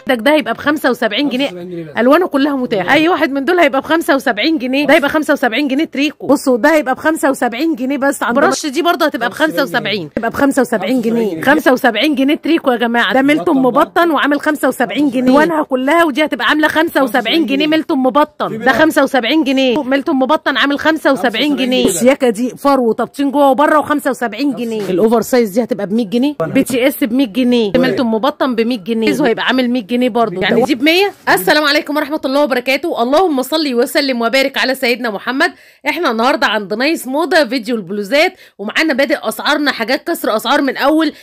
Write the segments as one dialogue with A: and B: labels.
A: ده ده هيبقى ب 75 جنيه
B: 75 جنيه بس.
A: الوانه كلها متاحه اي واحد من دول هيبقى ب 75 جنيه ده هيبقى 75 جنيه تريكو بصوا ده هيبقى ب 75 جنيه بس عند برش دي برضه هتبقى ب 75 هتبقى ب 75 جنيه 75 جنيه تريكو يا جماعه ده ميلتون مبطن وعامل 75 جنيه الوانها كلها ودي هتبقى عامله 75 جنيه ميلتون مبطن ده 75 جنيه ميلتون مبطن عامل 75 جنيه الشياكه دي فرو وتبطين جوه وبره و75 جنيه الاوفر سايز دي هتبقى ب 100 جنيه بي تي اس ب 100 جنيه ميلتون مبطن ب 100 جنيه وهيبقى عامل 100 جنيه برضه يعني دي ب 100 السلام عليكم ورحمه الله وبركاته اللهم صل وسلم وبارك على سيدنا محمد احنا النهارده عند نايس موضه فيديو البلوزات ومعانا بادئ اسعارنا حاجات كسر اسعار من اول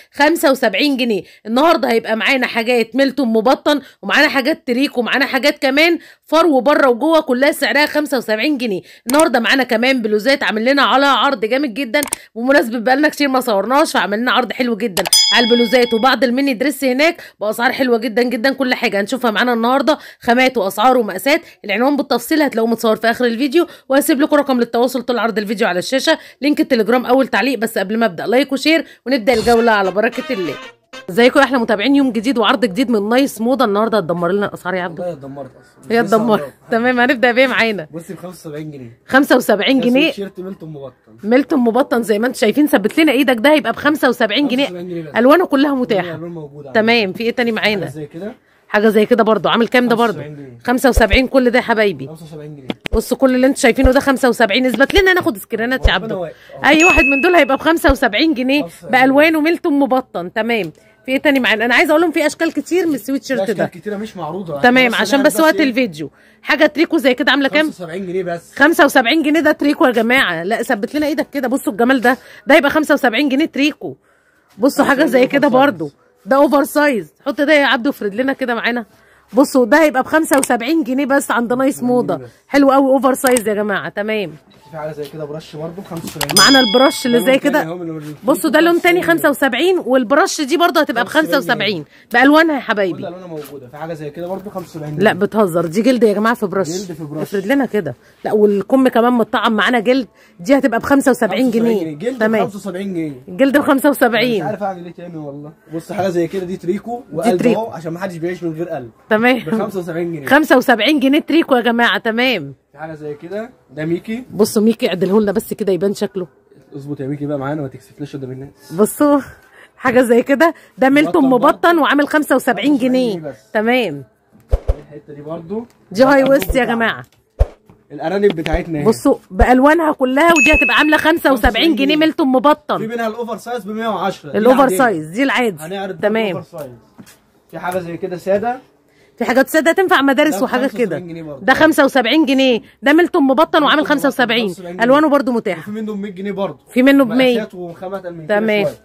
A: 75 جنيه النهارده هيبقى معانا حاجات ميلتون مبطن ومعانا حاجات تريك ومعانا حاجات كمان فرو بره وجوه كلها سعرها 75 جنيه النهارده معانا كمان بلوزات عامل لنا على عرض جامد جدا بمناسبه بقالنا كتير ما صورناش فعمل لنا عرض حلو جدا على البلوزات وبعض الميني دريس هناك باسعار حلوه جدا جدا كل حاجه هنشوفها معانا النهارده خامات واسعار ومقاسات العنوان بالتفصيل هتلاقوه متصور في اخر الفيديو وهسيب لكم رقم للتواصل طول عرض الفيديو على الشاشه لينك التليجرام اول تعليق بس قبل ما ابدا لايك وشير ونبدا الجوله على بركه الله ازيكم احنا متابعين يوم جديد وعرض جديد من نايس موضه النهارده هتدمر لنا الاسعار يا عبدو
B: والله اتدمرت اصلا
A: هي
B: لسه
A: اتدمرت
B: عاملاه.
A: تمام هنبدا بايه معانا
B: بصي ب 75 جنيه
A: 75 جنيه
B: تيشيرت ميلتون مبطن
A: ميلتون مبطن زي ما انتم شايفين ثبت لنا ايدك ده هيبقى ب 75 جنيه
B: 75 جنيه بس.
A: الوانه كلها متاحه
B: الالوان موجوده
A: تمام في ايه تاني
B: حاجه
A: معانا
B: زي كده
A: حاجه زي كده برضو عامل كام ده برضو
B: 75 جنيه.
A: 75 كل ده يا حبايبي
B: 75 جنيه
A: بصوا كل اللي انتوا شايفينه ده 75 اثبت لنا ناخد سكرينات يا
B: وربنا
A: عبدو
B: واقف. اه.
A: اي واحد من دول هيبقى ب 75 جنيه
B: 75
A: بالوانه ميلتون مبطن تمام في ايه تاني معانا انا عايزه اقول لهم في اشكال كتير من السويت شيرت
B: اشكال
A: ده
B: كتيره مش معروضه
A: تمام
B: بس
A: عشان
B: نعرف
A: بس وقت
B: ايه؟
A: الفيديو حاجه تريكو زي كده عامله كام
B: 75 جنيه بس
A: 75 جنيه ده تريكو يا جماعه لا ثبت لنا ايدك كده بصوا الجمال ده ده يبقى 75 جنيه تريكو بصوا حاجه زي كده
B: أوفر سايز.
A: برضو ده اوفر سايز حط ده يا عبدو افرد لنا كده معانا بصوا ده هيبقى ب 75 جنيه بس عند نايس موضه
B: بس.
A: حلو قوي اوفر سايز يا جماعه تمام
B: في حاجه زي كده برش برضه ب 75
A: معانا البرش اللي
B: ده
A: زي
B: لون تاني
A: كده
B: اهو من ال-
A: بصوا ده لون تاني 75 والبرش دي برضه هتبقى ب 75 بالوانها يا
B: كل
A: حبايبي
B: الالوان موجوده في حاجه زي كده برضه 75 جنيه
A: لا بتهزر دي جلد يا جماعه في برش
B: جلد في برش.
A: افرد لنا كده لا والكم كمان متطعم معانا جلد دي هتبقى ب 75 جنيه
B: جلد ب
A: تمام
B: 75 جنيه
A: الجلد ب
B: مش
A: 75
B: عارف اعمل ايه تاني والله بص حاجه زي كده دي تريكو وقلب
A: تريكو.
B: اهو عشان ما حدش بيعيش من غير قلب ب
A: تمام
B: 75 جنيه
A: 75 جنيه تريكو يا جماعه تمام
B: في حاجه زي كده ده ميكي
A: بصوا ميكي اعدله لنا بس كده يبان شكله
B: اظبط يا ميكي بقى معانا ما تكسفناش قدام الناس
A: بصوا حاجه زي كده ده ميلتون
B: مبطن
A: مبطن وعامل 75 جنيه
B: جنيه بس.
A: تمام
B: الحته دي برضو
A: دي هاي
B: الأرنب
A: ويست يا
B: بتاعنا.
A: جماعه
B: الارانب بتاعتنا اهي
A: بصوا بالوانها كلها ودي هتبقى عامله 75 جنيه ميلتون
B: في
A: مبطن
B: منها الاوفر سايز ب 110 دي
A: الاوفر
B: العادية.
A: سايز دي العادي
B: هنعرض
A: تمام
B: الاوفر سايز في حاجه زي كده ساده
A: في حاجات ساده تنفع مدارس
B: ده
A: وحاجات
B: 75
A: كده
B: جنيه برضه.
A: ده 75 جنيه ده ميلتون مبطن وعامل 75
B: 75 جنيه.
A: الوانه برضو
B: وفي
A: متاحه
B: منه ب 100 جنيه برضه
A: في منه ب 100
B: مقاسات وخامات من كده
A: تمام.
B: شوية.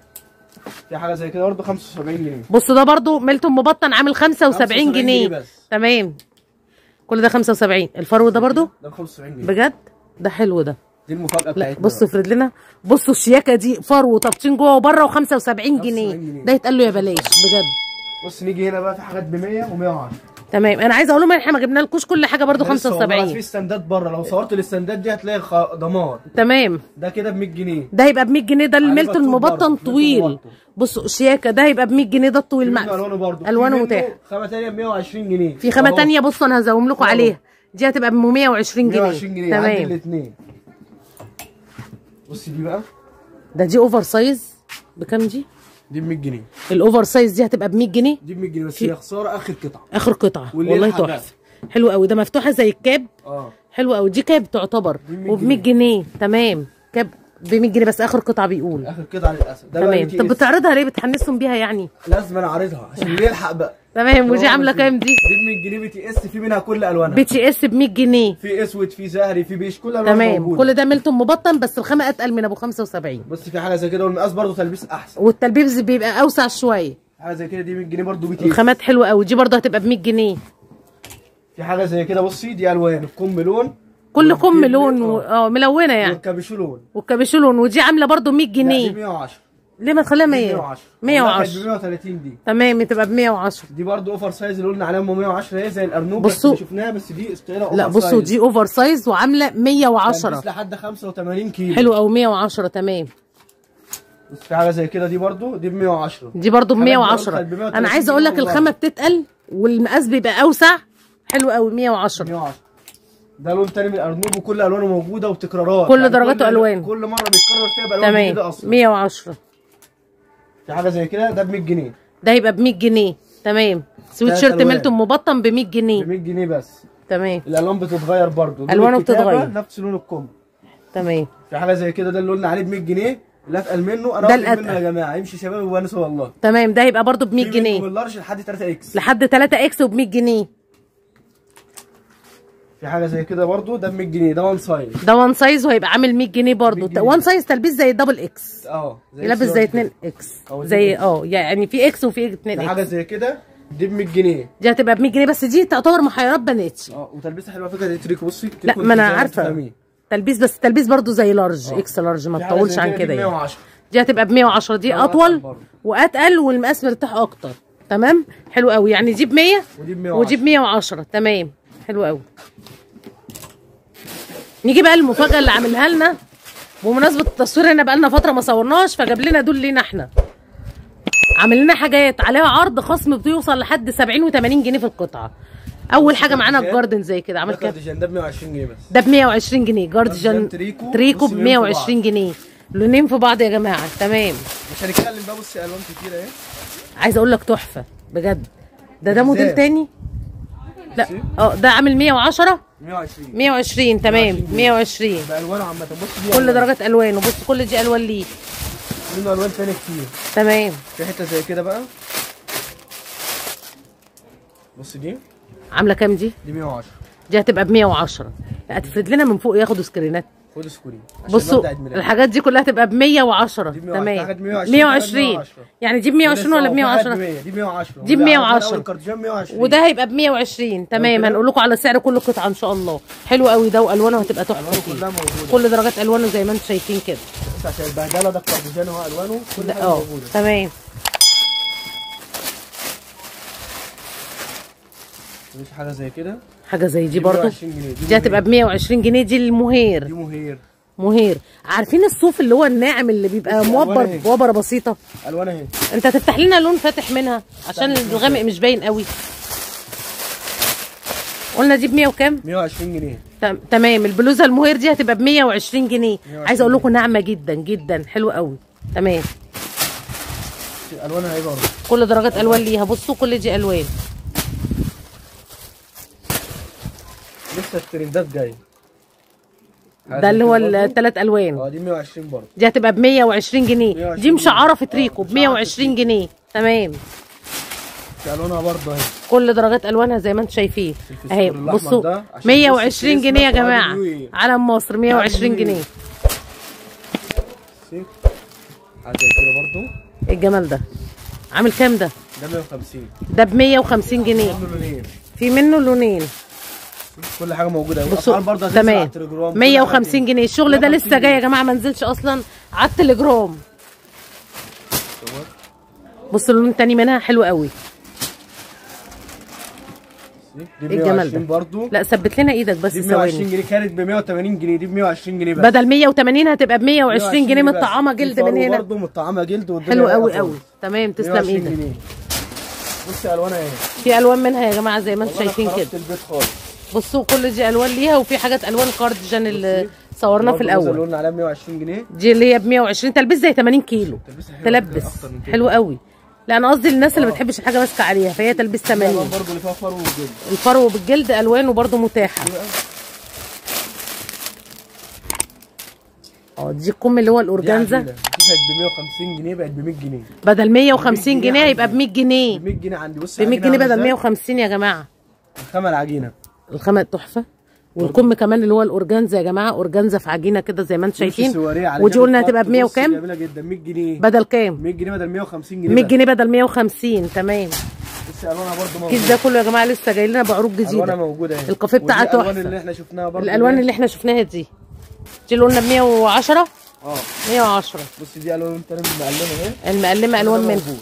B: في حاجه زي كده برضه 75 جنيه
A: بصوا ده برضو ميلتون مبطن عامل 75
B: 75
A: جنيه
B: جنيه بس.
A: تمام كل ده 75 الفرو ده برضو
B: ده ب 75 جنيه
A: بجد ده حلو ده
B: دي المفاجاه
A: لا
B: بتاعتنا
A: بصوا افرد لنا بصوا الشياكه دي فرو وتبطين جوه وبره و75
B: 75
A: جنيه
B: جنيه.
A: ده يتقال له يا بلاش بجد
B: بص نيجي هنا بقى في حاجات ب 100 و110
A: تمام انا عايزه اقول لهم احنا ما جبنا لكوش كل حاجه برضو
B: في
A: 75
B: استندات بره لو صورت الاستندات دي هتلاقي خ- دمار
A: تمام
B: ده كده ب 100 جنيه
A: ده هيبقى ب 100 جنيه ده الميلتون
B: مكتوب برضه،
A: المبطن
B: ميلتون
A: طويل
B: مبطن.
A: بصوا شياكه ده هيبقى ب 100 جنيه ده الطويل
B: في منه
A: مقفل
B: الوانه برضه
A: الوانه
B: في منه
A: متاحه
B: خامه ثانيه ب 120 جنيه
A: في خامه
B: أهو.
A: تانية بصوا انا هزوم لكم
B: أهو.
A: عليها دي هتبقى ب 120 جنيه
B: 120 جنيه عندي
A: تمام
B: الاثنين بصي دي بقى
A: ده دي اوفر سايز بكام دي
B: دي ب 100 جنيه
A: الاوفر سايز دي هتبقى ب 100 جنيه
B: دي ب 100 جنيه بس
A: في-
B: هي خساره اخر قطعه
A: اخر قطعه
B: واللي
A: والله
B: يلحق
A: تحفه حلو قوي ده مفتوحه زي الكاب
B: اه
A: حلو قوي دي كاب تعتبر
B: دي 100
A: وب 100 جنيه تمام كاب ب 100 جنيه بس اخر قطعه بيقول
B: اخر قطعه للاسف ده بقى
A: تمام
B: BTS.
A: طب بتعرضها ليه بتحنسهم بيها يعني
B: لازم انا اعرضها عشان اللي يلحق بقى
A: تمام ودي
B: هو
A: عامله
B: دي-
A: كام دي
B: دي ب 100 جنيه بي تي اس في منها كل الوانها
A: بي تي اس ب 100 جنيه
B: في اسود في زهري في بيش كل الوانها
A: تمام
B: موجوده
A: كل ده ميلتون مبطن بس الخامه اتقل من ابو 75
B: بس في حاجه زي كده والمقاس برضه تلبيس احسن
A: والتلبيس بيبقى اوسع شويه
B: حاجه زي كده دي 100 جنيه برضه بي تي اس
A: الخامات حلوه قوي دي برضه هتبقى ب 100 جنيه
B: في حاجه زي كده بصي دي الوان الكم لون
A: كل كم
B: والجيب
A: لون و...
B: اه
A: اه ملونه يعني
B: والكابيشو لون
A: والكابيشو لون ودي عامله برضه 100
B: لا، دي
A: جنيه
B: 110
A: ليه ما تخليها
B: دي
A: 100
B: 110 ب
A: 110
B: 130 دي
A: تمام تبقى ب 110
B: دي برضه اوفر سايز اللي قلنا عليها ام 110 هي زي الارنوب
A: بصوا.
B: بس اللي شفناها بس دي ستايلها
A: لا
B: اوفر
A: بصوا
B: سايز.
A: دي اوفر سايز وعامله 110
B: تلبس لحد 85 كيلو
A: حلو قوي 110 تمام
B: بس في حاجه زي كده دي برضه دي ب 110
A: دي برضو ب
B: حاجات
A: 110
B: بقولك ب 130
A: انا عايزه اقول لك
B: جنيه
A: الخامه بتتقل والمقاس بيبقى اوسع حلو قوي 110
B: 110 ده لون تاني من الارنوب وكل الوانه موجوده وتكرارات
A: كل درجاته
B: كل-
A: ألوان.
B: كل مره بيتكرر فيها بالوان
A: تمام
B: جديده اصلا
A: 110
B: في حاجه زي كده ده ب 100 جنيه
A: ده هيبقى ب 100 جنيه تمام سويت
B: تلات
A: شيرت
B: ألوان.
A: ميلتون مبطن ب 100
B: ب
A: جنيه
B: 100 جنيه بس
A: تمام
B: الالوان بتتغير برضو لون
A: ألوانه
B: الكتابة
A: بتتغير.
B: نفس لون الكم
A: تمام
B: في حاجه زي كده ده اللي قلنا عليه ب 100 جنيه اللي اتقل منه انا
A: ده
B: واخد منه
A: الأتقل.
B: يا جماعه يمشي شباب وونسوا والله
A: تمام ده هيبقى برضو ب 100
B: في منه
A: جنيه
B: من اللارج لحد 3 اكس
A: لحد 3 اكس وب 100 جنيه
B: في حاجه زي كده برضو ده ب 100 جنيه ده وان سايز
A: ده وان سايز وهيبقى عامل 100 جنيه
B: 100
A: برضو
B: جنيه.
A: وان سايز تلبيس زي الدبل اكس
B: اه
A: يلبس
B: إكس
A: زي
B: لارج
A: 2
B: كده.
A: اكس
B: أو دي
A: زي
B: إكس.
A: اه يعني في اكس وفي 2
B: في حاجه
A: اكس
B: زي كده دي ب 100 جنيه
A: دي هتبقى ب 100 جنيه بس دي تعتبر محيرات بنات
B: اه وتلبسها حلوه فكره دي تريكو بصي
A: لا
B: تريكو
A: ما انا
B: زي
A: عارفه
B: بتفهميه.
A: تلبيس بس تلبيس برضو زي لارج
B: آه.
A: اكس لارج ما
B: في حاجة
A: تطولش
B: زي
A: عن
B: دي
A: كده يعني
B: 110
A: دي هتبقى ب 110 دي
B: ده
A: اطول
B: أتقل برضه.
A: واتقل والمقاس مرتاح اكتر تمام حلو قوي يعني دي ب 100
B: ودي ب 110
A: ودي ب 110 تمام حلو قوي نيجي بقى المفاجاه اللي عاملها لنا بمناسبه التصوير هنا بقى لنا فتره ما صورناش فجاب لنا دول لينا احنا عامل لنا حاجات عليها عرض خصم بيوصل لحد 70 و80 جنيه في القطعه اول حاجه معانا الجاردن زي كده عمل
B: ده
A: كام
B: كارديجان ده ب 120 جنيه بس
A: ده ب 120 جنيه جاردجان
B: جاردن تريكو،
A: تريكو
B: بص
A: ب
B: لونين في
A: 120 جنيه لونين في بعض يا جماعه تمام
B: مش هنتكلم بقى بصي الوان كتيره اهي
A: عايزه اقول لك تحفه بجد ده ده موديل
B: إزاي؟
A: تاني لا
B: بصي.
A: اه ده عامل 110
B: 120
A: 120 تمام
B: 120
A: 120
B: بالوانه عامه بص دي
A: كل
B: ألوان.
A: درجات الوانه بص كل دي الوان ليه
B: منه الوان تانية كتير
A: تمام
B: في حته زي كده بقى بص دي
A: عامله كام دي
B: دي 110
A: دي هتبقى ب 110 لا هتفرد لنا من فوق ياخدوا سكرينات
B: خد سكوري عشان
A: بصوا
B: مبدأ عيد ميلاد.
A: الحاجات دي كلها هتبقى ب 110
B: دي ب 110
A: تمام
B: حاجات 120
A: 120
B: 110.
A: يعني دي ب 120 ولا ب
B: ولسه أهو في حاجات
A: 110
B: ب 100. دي ب 110
A: دي ب
B: وده
A: 110.
B: أول كارديجان 120
A: وده هيبقى ب 120 تمام
B: كده؟
A: هنقول لكم على سعر كل قطعه ان شاء الله حلو قوي ده والوانه هتبقى تحفه
B: الوانه
A: فيه.
B: كلها موجوده
A: كل درجات الوانه زي ما انتم شايفين كده
B: بس عشان البهدله ده الكارديجان هو الوانه كل
A: ده
B: حاجه
A: اه
B: موجوده
A: تمام
B: مش حاجه زي كده
A: حاجه زي دي
B: دي
A: برضو
B: 120 جنيه
A: دي هتبقى ب 120 جنيه دي المهير
B: دي مهير
A: مهير عارفين الصوف اللي هو الناعم اللي بيبقى
B: بصي
A: موبر
B: ألوانها إيه؟
A: بوبره بسيطه
B: الوانها اهي
A: انت هتفتح لنا لون فاتح منها عشان
B: استنى.
A: الغامق مش باين قوي قلنا دي ب 100 وكام
B: 120 جنيه
A: تم- تمام البلوزه المهير دي هتبقى ب 120 جنيه
B: 120
A: عايزه اقول لكم ناعمه جدا جدا حلوه قوي تمام
B: الوانها اهي برضه
A: كل درجات الوان ليها بصوا كل دي الوان
B: لسه الترندات جايه
A: ده اللي هو الثلاث الوان
B: اه دي 120 برضه
A: دي هتبقى ب 120 جنيه
B: 120
A: دي مشعره في
B: جنيه.
A: تريكو
B: آه،
A: ب 120 جنيه تمام
B: في الوانها برضه اهي
A: كل درجات الوانها زي ما انتم شايفين
B: الفسفور
A: اهي
B: الأحمر
A: بصوا
B: ده عشان بص
A: 120 جنيه يا
B: الكريسماس
A: جماعه
B: وهابي نيو يير.
A: علم مصر 120
B: هابي نيو
A: جنيه
B: يير. بصي حاجه زي كده برضه
A: ايه الجمال ده عامل كام ده
B: ده 150
A: ده ب 150 جنيه
B: منه لونين
A: في منه لونين
B: كل حاجه موجوده اهي
A: بصوا
B: والأسعار برضه هتنزل على
A: تمام
B: التليجرام، كل
A: 150
B: حاجة
A: جنيه الشغل ده
B: 150
A: لسه جاي يا
B: جنيه.
A: جماعه ما نزلش اصلا على التليجرام
B: صور.
A: بصوا اللون التاني منها حلو قوي
B: بصي، دي ب
A: ايه الجمال
B: 120
A: ده
B: برضه
A: لا ثبت لنا ايدك بس
B: دي ب 120
A: ثواني
B: جنيه كانت ب 180 جنيه دي ب 120 جنيه بس
A: بدل 180 هتبقى ب 120 جنيه
B: بس.
A: مطعمه جلد من هنا
B: برضه مطعمه جلد والدنيا
A: حلو
B: رايقة
A: قوي
B: خالص.
A: قوي تمام تسلم
B: 120
A: ايدك
B: جنيه. بصي الوانها ايه
A: في الوان منها يا جماعه زي ما انتم
B: والله
A: شايفين
B: أنا
A: كده
B: خربت البيت خالص
A: بصوا كل دي الوان ليها وفي حاجات الوان كارديجان اللي
B: بصي.
A: صورناه في
B: برضه البلوزة اللي
A: الاول
B: قلنا عليها 120 جنيه
A: دي اللي هي ب 120 تلبس زي 80 كيلو
B: تلبسها حلوة
A: تلبس
B: كده أكتر من كده.
A: حلو قوي لا انا قصدي الناس اللي
B: آه.
A: ما بتحبش الحاجه ماسكه عليها فهي تلبس
B: في الوان
A: 80
B: برضه اللي فيها فرو وجلد
A: الفرو بالجلد الوانه برضو متاحه
B: دي بقى
A: اه دي الكم اللي هو
B: دي
A: الاورجانزا
B: عجينة. دي كانت ب 150 جنيه بقت ب 100 جنيه
A: بدل 150
B: 100
A: جنيه
B: جنيه
A: هيبقى ب 100 جنيه
B: ب 100 جنيه عندي بصي
A: ب 100
B: عجينة
A: جنيه
B: عاملة
A: بدل
B: إزاي؟
A: 150 يا جماعه
B: الخامة العجينة
A: الخامه تحفه والكم كمان اللي هو الاورجانزا يا جماعه اورجانزا في عجينه كده زي ما انتم شايفين
B: سواريه على
A: ودي
B: جبل
A: قلنا
B: خط.
A: هتبقى ب 100
B: بصي
A: وكام
B: جميلة جدا 100 جنيه
A: بدل كام
B: 100 جنيه بدل 150 جنيه
A: 100
B: بس.
A: جنيه بدل 150 تمام
B: بصي الوانها برضه موجودة
A: الكيس ده كله يا جماعه لسه جاي لنا بعروض
B: الوانها
A: جديده
B: موجودة اهي
A: الكافيه
B: ودي
A: بتاعها
B: الالوان
A: تحفة.
B: اللي احنا شفناها برضه
A: الالوان اللي احنا شفناها دي دي اللي قلنا ب 110
B: اه
A: 110
B: بصي دي الوان تانية مقلمة اهي
A: المقلمه الوان
B: ده
A: منها
B: موجود.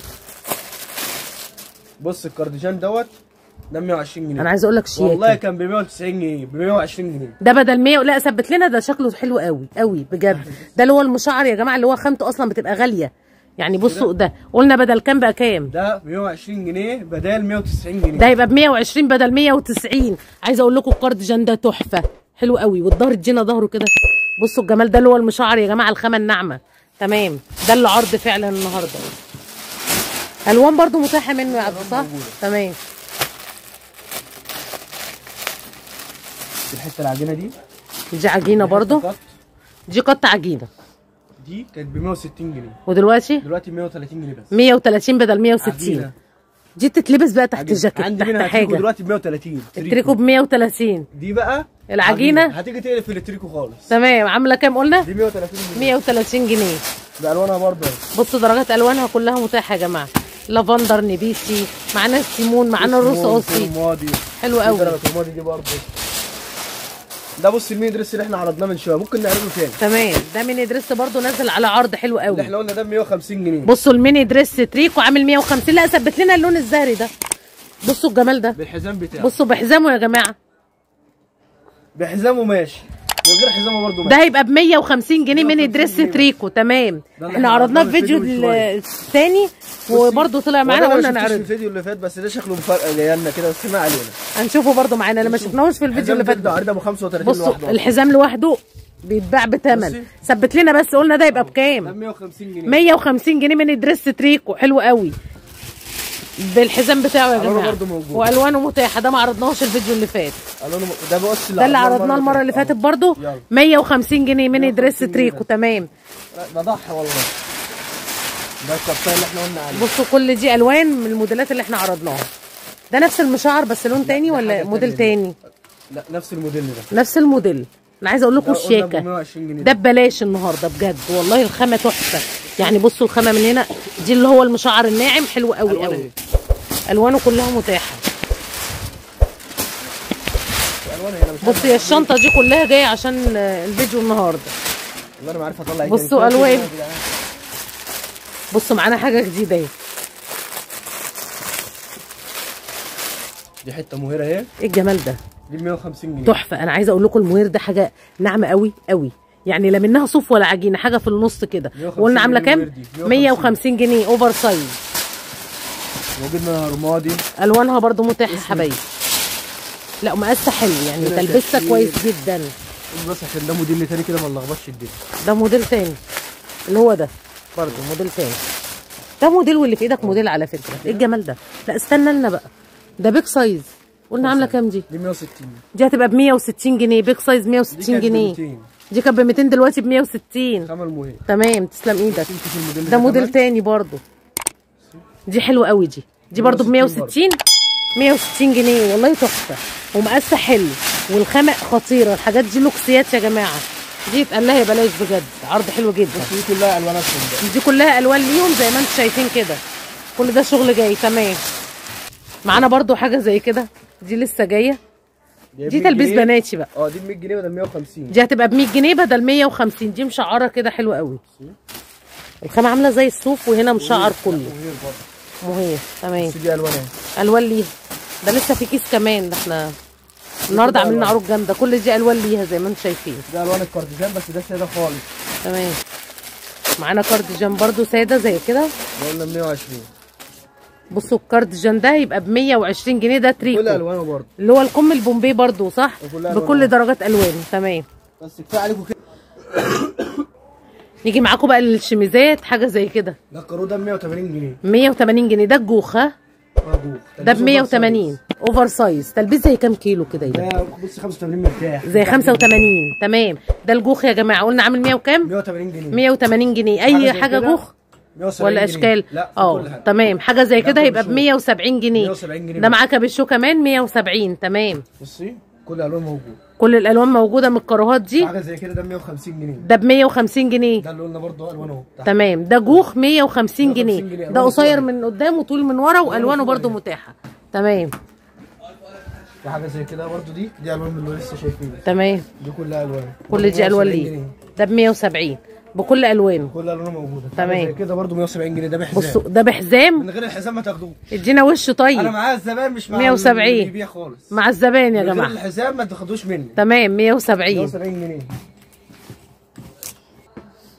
B: بص الكارديجان دوت ده 120 جنيه
A: انا عايزه اقول لك
B: والله
A: شياكه
B: كان ب 190 جنيه ب 120 جنيه
A: ده بدل 100 لا ثبت لنا ده شكله حلو قوي قوي بجد ده اللي هو المشعر يا جماعه اللي هو خامته اصلا بتبقى غاليه يعني بصوا ده قلنا بدل كام بقى كام
B: ده 120 جنيه بدل 190 جنيه
A: ده يبقى ب 120 بدل 190 عايزه اقول لكم الكارديجان ده تحفه حلو قوي والظهر ادينا ظهره كده بصوا الجمال ده اللي هو المشعر يا جماعه الخامه الناعمه تمام ده اللي عرض فعلا النهارده الوان برضو متاحه منه يا عبد صح
B: موجودة.
A: تمام
B: الحته العجينه دي
A: دي عجينه برضو
B: قط.
A: دي قطع عجينه
B: دي كانت ب 160 جنيه
A: ودلوقتي
B: دلوقتي 130 جنيه بس
A: 130 بدل 160
B: عجينة.
A: دي تتلبس بقى تحت
B: عجينة.
A: الجاكيت
B: عندي
A: تحت
B: منها تريكو
A: حاجه
B: دلوقتي ب 130
A: التريكو ب 130
B: دي بقى
A: العجينة؟
B: عجينة. هتيجي تقلب التريكو خالص
A: تمام عامله كام قلنا
B: دي 130 جنيه
A: 130 جنيه
B: بالوانها برضه
A: بصوا درجات الوانها كلها متاحه يا جماعه لافندر نبيسي معانا السيمون معانا الروس اوسي
B: رمادي
A: حلو قوي.
B: درجه رمادي دي برضه ده بص الميني دريس اللي احنا عرضناه من شويه ممكن نعرضه تاني
A: تمام ده ميني دريس برضو نازل على عرض حلو
B: اللي
A: قوي
B: احنا قلنا ده ب 150 جنيه
A: بصوا الميني دريس تريكو عامل 150 لا ثبت لنا اللون الزهري ده بصوا الجمال ده
B: بالحزام بتاعه
A: بصوا بحزامه يا جماعه
B: بحزامه ماشي من غير حزامه برضه ماشي
A: ده هيبقى ب 150 جنيه ميني
B: 150
A: دريس
B: جنيه.
A: تريكو تمام
B: ده اللي
A: احنا
B: احنا
A: عرضناه في
B: عرضناه
A: فيديو
B: في الفيديو من شوية.
A: الثاني وبرضه طلع معانا
B: وأنا ما
A: قلنا
B: شفتوش في
A: نعرض
B: الفيديو اللي فات بس ده شكله مفرقه جاي لنا كده بس ما علينا
A: هنشوفه برضه معانا انا ما شفناهوش في الفيديو اللي فات
B: ده
A: ده.
B: عرضه ب 35
A: بصوا
B: لوحده
A: الحزام لوحده بيتباع بثمن
B: بصي.
A: ثبت لنا بس قلنا ده يبقى
B: ده
A: بكام
B: 150 جنيه
A: 150 جنيه من دريس تريكو حلو قوي بالحزام بتاعه يا
B: ألوانه
A: جماعه
B: برضه موجود.
A: والوانه متاحه ده ما عرضناهوش الفيديو اللي فات
B: الوانه م- ده بص
A: ده اللي عرضناه المره اللي فاتت برضه
B: يلا.
A: 150 جنيه من
B: 150
A: دريس
B: جنيه
A: تريكو
B: ده.
A: تمام
B: ده ضحى والله ده الكبسه اللي احنا قلنا عليه
A: بصوا كل دي الوان من الموديلات اللي احنا عرضناها ده نفس المشعر بس لون تاني
B: ده
A: ولا
B: حاجة
A: موديل
B: تانية
A: تاني
B: لا نفس الموديل ده
A: نفس الموديل انا عايزه اقول لكم
B: ده قلنا ب
A: الشياكه
B: 120 جنيه
A: ده ببلاش النهارده بجد والله الخامه تحفه يعني بصوا الخامه من هنا دي اللي هو المشعر الناعم حلو قوي
B: ألوان
A: قوي
B: إيه؟
A: الوانه كلها متاحه
B: الوان هنا مش عارف
A: بصي هي الشنطه دي كلها جايه عشان آه، الفيديو النهارده
B: والله انا ما عارف اطلع ايه
A: بصوا
B: تاني.
A: ألوان.
B: يا جدعان.
A: بصوا معانا حاجه جديده اهي
B: دي حته مهيره اهي
A: ايه الجمال ده
B: دي ب 150 جنيه
A: تحفه انا عايزه اقول لكم الموير ده حاجه ناعمه قوي قوي يعني لا منها صوف ولا عجينه حاجه في النص كده
B: 150
A: وقلنا عامله
B: جنيه
A: كام
B: الموير دي.
A: 150 جنيه اوفر سايز
B: موجود منها رمادي
A: الوانها برضو متاحه حبايبي لا مقاسه حلو يعني
B: هنا
A: تلبسها
B: تأثير.
A: كويس جدا
B: بس عشان ده موديل تاني كده ما نلخبطش الدنيا
A: ده موديل تاني اللي هو ده برضو موديل تاني ده موديل واللي في ايدك موديل على فكره ايه الجمال ده لا استنى لنا بقى ده بيج سايز قلنا عامله كام دي
B: دي 160
A: دي هتبقى ب 160 جنيه بيج سايز
B: دي
A: 160
B: كانت ب
A: جنيه
B: 200
A: دي كانت ب 200 دلوقتي ب 160
B: خامه المهير
A: تمام تسلم ايدك
B: تمسك الموديل
A: ده موديل
B: كمان.
A: تاني برضو دي حلوه قوي دي دي برضو ب 160 160 جنيه والله تحفه ومقاسه حلو والخامه خطيره الحاجات دي لوكسيات يا جماعه دي يتقال لها بلاش بجد عرض حلو جدا
B: بص دي كلها الوانات سوداء
A: دي كلها الوان ليهم زي ما انتم شايفين كده كل ده شغل جاي تمام معانا برضو حاجه زي كده دي لسه جايه
B: ب
A: دي
B: 100
A: تلبيس
B: جنيه.
A: بناتي بقى
B: اه دي ب 100 جنيه بدل 150
A: دي هتبقى ب 100 جنيه بدل 150 دي مشعره كده حلوه قوي الخامه عامله زي الصوف وهنا مشعر كله
B: مهير برضه
A: مهير تمام
B: بس دي الوان اهي
A: الوان ليها ده لسه في كيس كمان ده احنا النهارده
B: كده
A: عاملين
B: ألوان.
A: عروض جامده كل دي الوان ليها زي ما انتم شايفين
B: ده الوان الكارديجان بس ده ساده خالص
A: تمام معانا كارديجان برضو ساده زي كده
B: ده قلنا ب 120
A: بصوا الكارديجان ده يبقى ب 120 جنيه ده
B: كل
A: تريكو
B: الوانه برضه
A: اللي هو الكم البومبي برضو صح
B: كلها ألوان
A: بكل
B: واحدة.
A: درجات الوانه تمام
B: بس كفايه عليكم كده
A: نيجي معاكم بقى للشميزات حاجه زي كده
B: ده الكارو ده ب 180 جنيه
A: 180 جنيه ده الجوخ ها
B: مبروك
A: ده ب 180 اوفر سايز تلبيس زي كام كيلو كده يبقى
B: ده بص 85 مرتاح
A: زي 85 تمام ده الجوخ يا جماعه قلنا عامل 100 وكام
B: 180 جنيه
A: 180 جنيه
B: حاجة
A: اي
B: زي
A: حاجه
B: كده
A: جوخ
B: 170
A: ولا
B: جنيه.
A: اشكال
B: لا في
A: اه
B: كل حاجة.
A: تمام حاجه زي
B: لا،
A: كده هيبقى ب
B: كابيشو.
A: 170 جنيه
B: 170 جنيه
A: ده
B: بس.
A: معاه كابيشو كمان 170 تمام
B: بصي كل الالوان موجود
A: كل الالوان موجوده من الكاروهات دي
B: حاجه زي كده ده 150 جنيه
A: ده ب 150 جنيه
B: ده اللي قلنا برضه الوان اهو تحت.
A: تمام ده جوخ 150
B: 150
A: جنيه
B: جنيه.
A: ده
B: ألوانه
A: قصير
B: صغيرة.
A: من قدام وطول من ورا والوانه برده
B: صغيرة.
A: متاحه تمام
B: في حاجه زي كده برضه دي دي الوان من اللي لسه شايفينها
A: تمام
B: دي كلها الوان
A: كل دي الوان
B: 170
A: ليه
B: جنيه.
A: ده ب 170 بكل الوانه
B: كل الوانه موجوده
A: تمام.
B: حاجة زي كده برضه 170 جنيه ده بحزام
A: بصوا ده بحزام
B: من غير الحزام ما تاخدوه
A: ادينا وش
B: انا
A: طيب
B: معايا الزبائن مش مع
A: 170.
B: اللي بيبيع خالص
A: مع الزبائن يا
B: من غير
A: جماعه
B: الحزام ما تاخدوش مني
A: تمام 170
B: 170 جنيه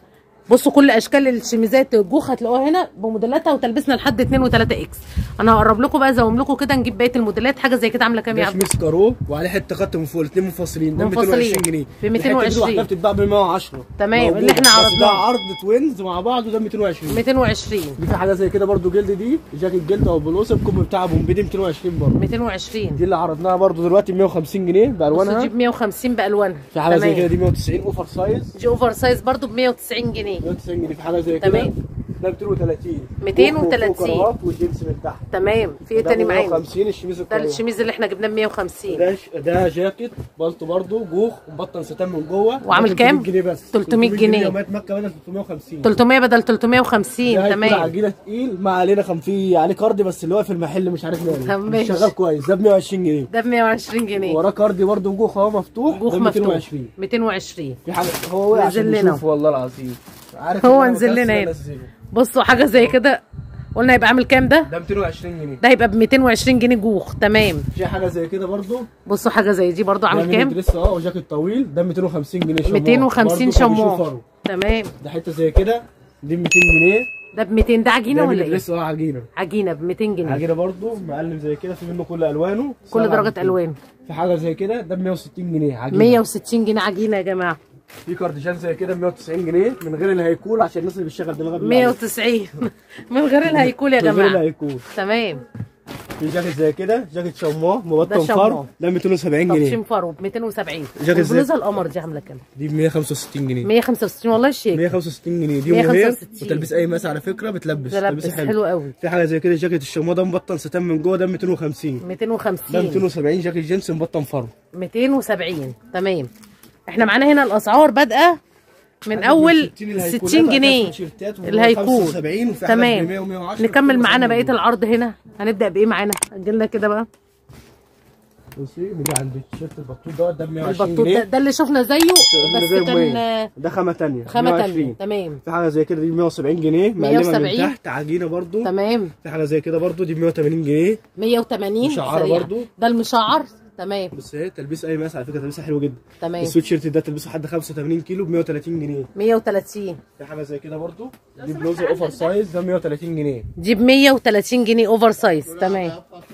A: بصوا كل اشكال الشميزات الجوخ هتلاقوها هنا بموديلاتها وتلبسنا لحد 2 و3 اكس انا هقرب لكم بقى زوم لكم كده نجيب بقيه الموديلات حاجه زي كده عامله كام يا
B: ده
A: عبد
B: شميس كارو وعليه حته خط من فوق الاثنين منفصلين ده ب
A: منفصلين.
B: 220 جنيه
A: ب
B: الحتة دي
A: 220.
B: لوحدها بتتباع ب 110
A: تمام، اللي
B: موجودة.
A: احنا
B: بس
A: عرضناه.
B: ده عرض توينز مع بعض وده 220
A: 220
B: دي في حاجه زي كده برضو جلد دي جاكيت جلد او بلوزه الكم بتاعها بومبي دي 220 برضو
A: 220
B: دي اللي عرضناها برضو دلوقتي ب 150 جنيه
A: بصوا
B: بالوانها
A: دي ب 150 بالوانها
B: في حاجه زي كده
A: تمام
B: دي 190 اوفر سايز
A: دي اوفر سايز برضو ب 190 جنيه
B: 190 جنيه في حاجه زي كده
A: تمام.
B: ده 230
A: 230.
B: فوق كراهات والجنس من تحت
A: تمام في ايه
B: ده
A: تاني معانا
B: 150 الشميز
A: ده
B: الكروه
A: الشميز اللي احنا جبناه ب 150
B: ده ده جاكيت بالطو برضو جوخ ومبطن ستان من جوه
A: وعامل
B: ده
A: كام؟
B: 300 جنيه بس
A: 300 جنيه.
B: يوميات مكه بدل 350
A: 300 بدل 350
B: ده هيكون
A: تمام
B: عجينه تقيل ما علينا كان في عليه كارد بس اللي هو في المحل مش عارف
A: طب
B: ماله مش
A: ماشي.
B: شغال كويس ده ب 120 جنيه
A: ده ب 120 جنيه
B: وراه كارد برضه جوخ اهو مفتوح
A: جوخ
B: ده
A: مفتوح
B: 220
A: 220
B: في حاجه هو وقع عشان
A: نزل لنا.
B: نشوف والله العظيم عارف
A: هو
B: إن أنا
A: نزل
B: بكسل
A: لنا هنا.
B: أنزله.
A: بصوا حاجه زي كده قلنا يبقى عامل كام ده
B: ده 220 جنيه
A: ده هيبقى ب 220 جنيه جوخ تمام
B: في حاجه زي كده برضه
A: بصوا حاجه زي دي برضو عامل كام
B: دريس اه وجاكيت طويل ده 250 جنيه شمار
A: 250
B: برضه كان
A: شمار
B: بيشوفره.
A: تمام
B: ده حته زي كده دي ب 200 جنيه
A: ده ب 200 ده عجينه
B: ده
A: ولا ايه
B: دريس اه عجينه
A: عجينه ب 200 جنيه
B: عجينه برضه معلم زي كده في منه كل الوانه
A: كل
B: سبعة
A: درجه
B: 200.
A: الوان
B: في حاجه زي كده ده ب 160 جنيه عجينه
A: 160 جنيه عجينه يا جماعه
B: في كارديشان زي كده ب 190 جنيه من غير الهيكول عشان الناس اللي بتشغل دماغها بالله عليك.
A: 190 من غير الهيكول يا
B: من غير
A: جماعه
B: الهيكول
A: تمام
B: في جاكيت زي كده جاكيت شماه مبطن
A: ده شماه.
B: فر ده 270
A: طب
B: جنيه
A: شنفرو ب 270
B: جاكيت زي-
A: والبلوزه القمر دي عامله كام
B: دي ب 165 جنيه
A: 165 والله شيك
B: 165 جنيه دي
A: 165.
B: مهير وتلبس اي مقاس على فكره بتلبس
A: تلبس
B: تلبسها حلو
A: حلو قوي
B: في حاجه زي كده جاكيت الشماه ده مبطن ستان من جوه ده 250 ده
A: 250
B: 270 جاكيت جينز مبطن فرو
A: 270 تمام احنا معانا هنا الاسعار بادئه من اول 60 جنيه الهيكول تمام نكمل معانا بقيه العرض هنا هنبدا بايه معانا اجلنا كده بقى
B: بصي نيجي عند التيشيرت البطوط دوت ده ب 120
A: البطوط ده,
B: جنيه
A: ده اللي شفنا زيه بس كان
B: ده خامه ثانيه
A: خامه
B: 120.
A: تانية تمام
B: في حاجه زي كده دي ب 170 جنيه مقلمه
A: 170.
B: من تحت عجينه برضو
A: تمام
B: في حاجه زي كده برضو دي ب 180 جنيه
A: 180
B: مشعرة
A: سريع.
B: برضو.
A: ده المشعر تمام
B: بس اهي تلبيس اي مقاس على فكره تلبيسها حلو جدا
A: تمام
B: السويت شيرت ده تلبسه لحد 85 كيلو ب 130 جنيه
A: 130
B: في حاجه زي كده برضو دي بلوزه اوفر سايز ده 130 جنيه
A: دي ب 130 جنيه اوفر سايز تمام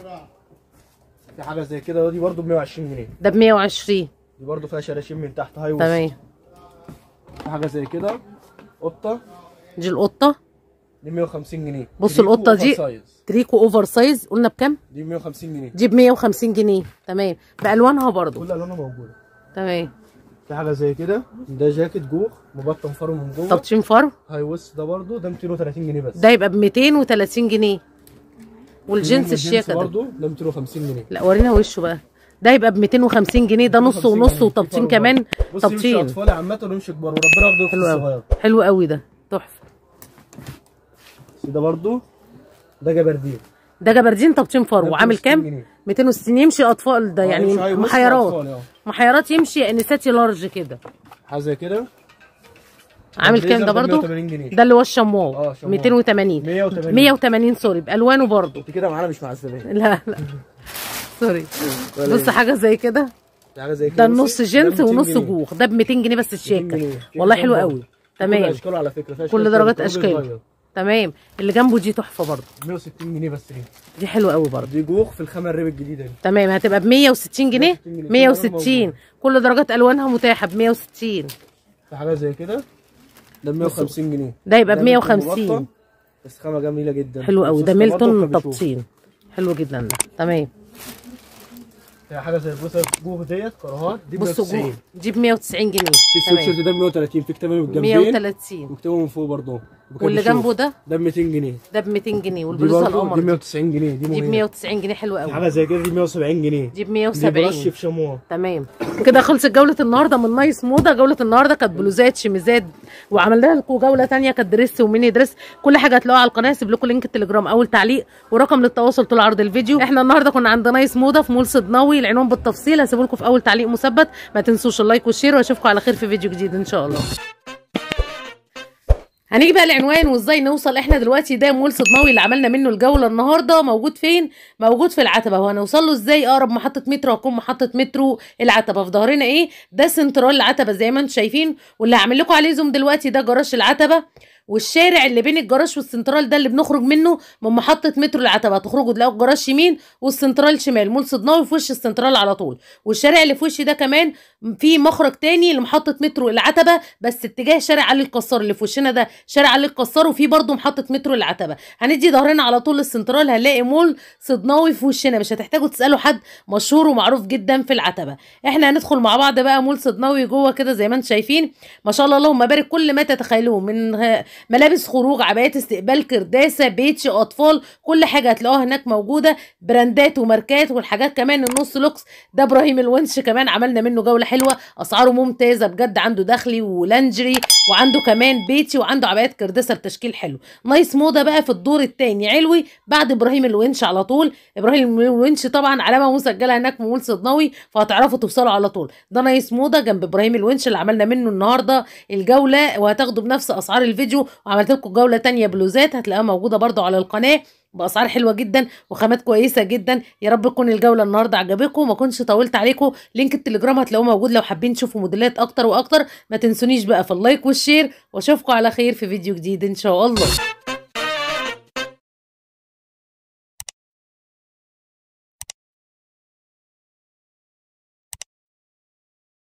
B: في حاجه زي كده دي برضو ب 120 جنيه
A: ده ب 120
B: دي برضو فيها شراشيب من تحت هاي وسط
A: تمام
B: في حاجه زي كده قطه
A: دي القطه
B: دي 150 جنيه
A: بص
B: تريكو
A: القطة
B: أوفر
A: دي.
B: سايز.
A: تريكو اوفر سايز قلنا بكام
B: دي ب 150 جنيه
A: دي ب 150 جنيه تمام بالوانها برضو
B: كل الوانها موجوده
A: تمام
B: في حاجه زي كده ده جاكيت جوخ مبطن فرو من جوه
A: تبطين فرو
B: هاي ويست ده برضو ده 230 جنيه بس
A: ده يبقى ب 230 جنيه والجنس الشياكه ده
B: برضو ده 250 جنيه
A: لا ورينا وشه بقى ده يبقى ب 250 جنيه ده نص
B: 250
A: ونص
B: جنيه.
A: وتبطين
B: في فرو
A: كمان
B: برضو. بص يمشي
A: تبطين
B: اطفال عامه ويمشي كبار وربنا ياخده في
A: حلو قوي
B: الصغير
A: حلو قوي ده تحفه
B: بس ده برضو ده جبردين
A: ده جبردين تبطين فرو
B: ده
A: عامل
B: 260
A: كام
B: جنيه.
A: 260 يمشي اطفال ده
B: آه،
A: يعني
B: يمشي هاي ويست
A: محيرات
B: لأطفال، آه.
A: محيرات يمشي انساتي لارج كده
B: حاجه زي كده
A: عامل كام ده
B: البليزر
A: برضو
B: 180 جنيه
A: ده اللي هو الشمواء
B: اه، شمواء.
A: 280
B: 180.
A: 180 سوري بالوانه برضو
B: انت كده معانا مش مع الزبائن
A: لا لا سوري
B: ولا
A: بص
B: ايه؟
A: حاجه زي كده
B: حاجه زي كده
A: ده
B: بصي،
A: النص
B: ده
A: جنس
B: 200
A: ونص
B: جنيه.
A: جوخ ده ب 200 جنيه بس
B: 200
A: الشياكه
B: جنيه. في
A: والله
B: أشكال
A: حلو
B: برضو.
A: قوي
B: كل
A: تمام
B: اشكاله على فكره فيها
A: كل
B: أشكال
A: درجات
B: كده،
A: اشكال
B: صغير.
A: تمام اللي جنبه دي تحفه برضه
B: 160 جنيه بس دي
A: دي حلوه قوي برضه
B: دي جوخ في الخامه الريب الجديده دي
A: تمام هتبقى ب 160 جنيه
B: 160 جنيه.
A: 160 كل درجات الوانها متاحه ب 160
B: في حاجه زي كده ده ب 150 جنيه
A: ده يبقى ب
B: ده ميلتون
A: 150
B: مبطن، بس خامه جميله جدا
A: حلو قوي ده
B: السوس برضه
A: ميلتون
B: كان بيشوف.
A: تبطين حلو جدا ده تمام
B: هي حاجه زي البوسه جوه ديت كراهات دي ب
A: بصوا
B: 190
A: جوه دي ب 190 جنيه
B: في السويت
A: تمام
B: شيرت ده ب 130 في كتابه من الجنبين
A: 130
B: وكتابه من فوق برضه وكان
A: واللي
B: بيشوف.
A: جنبه ده
B: ده ب 200 جنيه
A: ده ب 200 جنيه
B: دي
A: والبلوزه
B: برضه
A: القمر
B: دي
A: دي
B: 190 جنيه دي
A: دي ب
B: مهمه
A: 190 جنيه حلوه
B: في
A: قوي
B: حاجه زي كده دي 170 جنيه
A: دي ب
B: دي
A: 170
B: برش في شموع
A: تمام كده خلصت جولة النهارده من نايس موضة جولة النهارده كانت بلوزات شميزات وعملنا لكم جولة تانية كانت دريس وميني دريس كل حاجة هتلاقوها على القناة هسيب لكم لينك التليجرام اول تعليق ورقم للتواصل طول عرض الفيديو احنا النهارده كنا عند نايس موضة في مول صدناوي العنوان بالتفصيل هسيبه لكم في اول تعليق مثبت ما تنسوش اللايك والشير واشوفكم على خير في فيديو جديد ان شاء الله هنيجي بقى العنوان وازاي نوصل احنا دلوقتي ده مول صدماوي اللي عملنا منه الجوله النهارده موجود فين موجود في العتبه وهنوصل له ازاي اقرب محطه مترو هتكون محطه مترو العتبه في ظهرنا ايه ده سنترال العتبه زي ما انتم شايفين واللي هعمل لكم عليه زوم دلوقتي ده جراج العتبه والشارع اللي بين الجراج والسنترال ده اللي بنخرج منه من محطه مترو العتبه هتخرجوا تلاقوا الجراج يمين والسنترال شمال مول صدناوي في وش السنترال على طول والشارع اللي في وشي ده كمان في مخرج تاني لمحطه مترو العتبه بس اتجاه شارع علي القصار اللي في وشنا ده شارع علي القصار وفي برضه محطه مترو العتبه هندي ظهرنا على طول للسنترال هنلاقي مول صدناوي في وشنا مش هتحتاجوا تسالوا حد مشهور ومعروف جدا في العتبه احنا هندخل مع بعض بقى مول صدناوي جوه كده زي ما انتم شايفين ما شاء الله اللهم بارك كل ما تتخيلوه من ملابس خروج عبايات استقبال كرداسه بيتش اطفال كل حاجه هتلاقوها هناك موجوده براندات وماركات والحاجات كمان النص لوكس ده ابراهيم الونش كمان عملنا منه جوله حلوه اسعاره ممتازه بجد عنده داخلي ولانجري وعنده كمان بيتي وعنده عبايات كرداسه بتشكيل حلو نايس موضه بقى في الدور الثاني علوي بعد ابراهيم الونش على طول ابراهيم الونش طبعا علامه مسجله هناك في مول صدناوي فهتعرفوا توصلوا على طول ده نايس موضه جنب ابراهيم الونش اللي عملنا منه النهارده الجوله وهتاخدوا بنفس اسعار الفيديو وعملت لكم جوله تانية بلوزات هتلاقوها موجوده برضو على القناه باسعار حلوه جدا وخامات كويسه جدا يا رب تكون الجوله النهارده عجبتكم وما كنتش طولت عليكم لينك التليجرام هتلاقوه موجود لو حابين تشوفوا موديلات اكتر واكتر ما تنسونيش بقى في اللايك والشير واشوفكم على خير في فيديو جديد ان شاء الله